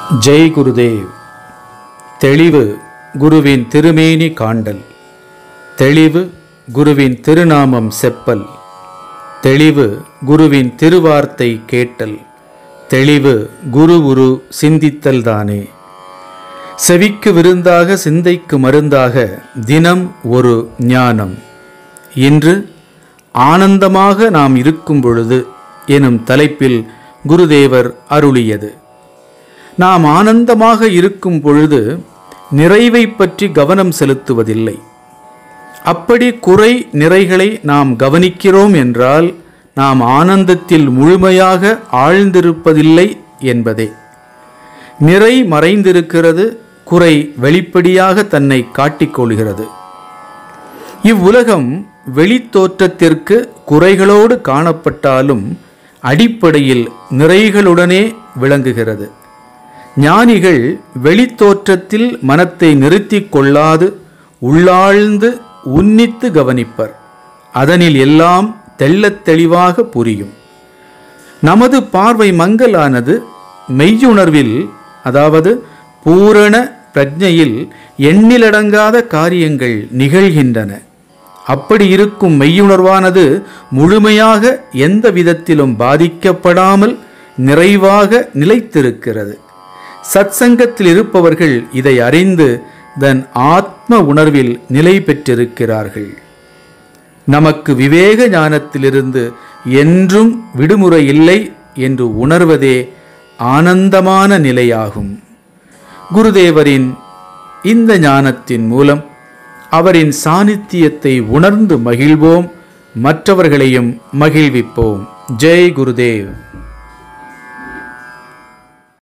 ஜெய் குருதேவ் தெளிவு குருவின் திருமேனி காண்டல் தெளிவு குருவின் திருநாமம் செப்பல் தெளிவு குருவின் திருவார்த்தை கேட்டல் தெளிவு குரு உரு சிந்தித்தல் தானே செவிக்கு விருந்தாக சிந்தைக்கு மருந்தாக தினம் ஒரு ஞானம் இன்று ஆனந்தமாக நாம் இருக்கும் பொழுது எனும் தலைப்பில் குருதேவர் அருளியது நாம் ஆனந்தமாக இருக்கும் பொழுது நிறைவை பற்றி கவனம் செலுத்துவதில்லை அப்படி குறை நிறைகளை நாம் கவனிக்கிறோம் என்றால் நாம் ஆனந்தத்தில் முழுமையாக ஆழ்ந்திருப்பதில்லை என்பதே நிறை மறைந்திருக்கிறது குறை வெளிப்படையாக தன்னை காட்டிக்கொள்கிறது இவ்வுலகம் வெளித்தோற்றத்திற்கு குறைகளோடு காணப்பட்டாலும் அடிப்படையில் நிறைகளுடனே விளங்குகிறது ஞானிகள் வெளித்தோற்றத்தில் மனத்தை நிறுத்திக் கொள்ளாது உள்ளாழ்ந்து உன்னித்து கவனிப்பர் அதனில் எல்லாம் தெள்ளத் தெளிவாக புரியும் நமது பார்வை மங்கலானது மெய்யுணர்வில் அதாவது பூரண பிரஜையில் எண்ணிலடங்காத காரியங்கள் நிகழ்கின்றன அப்படி இருக்கும் மெய்யுணர்வானது முழுமையாக எந்த விதத்திலும் பாதிக்கப்படாமல் நிறைவாக நிலைத்திருக்கிறது சத்சங்கத்தில் இருப்பவர்கள் இதை அறிந்து தன் ஆத்ம உணர்வில் நிலை பெற்றிருக்கிறார்கள் நமக்கு விவேக ஞானத்திலிருந்து என்றும் விடுமுறை இல்லை என்று உணர்வதே ஆனந்தமான நிலையாகும் குருதேவரின் இந்த ஞானத்தின் மூலம் அவரின் சாநித்தியத்தை உணர்ந்து மகிழ்வோம் மற்றவர்களையும் மகிழ்விப்போம் ஜெய் குருதேவ்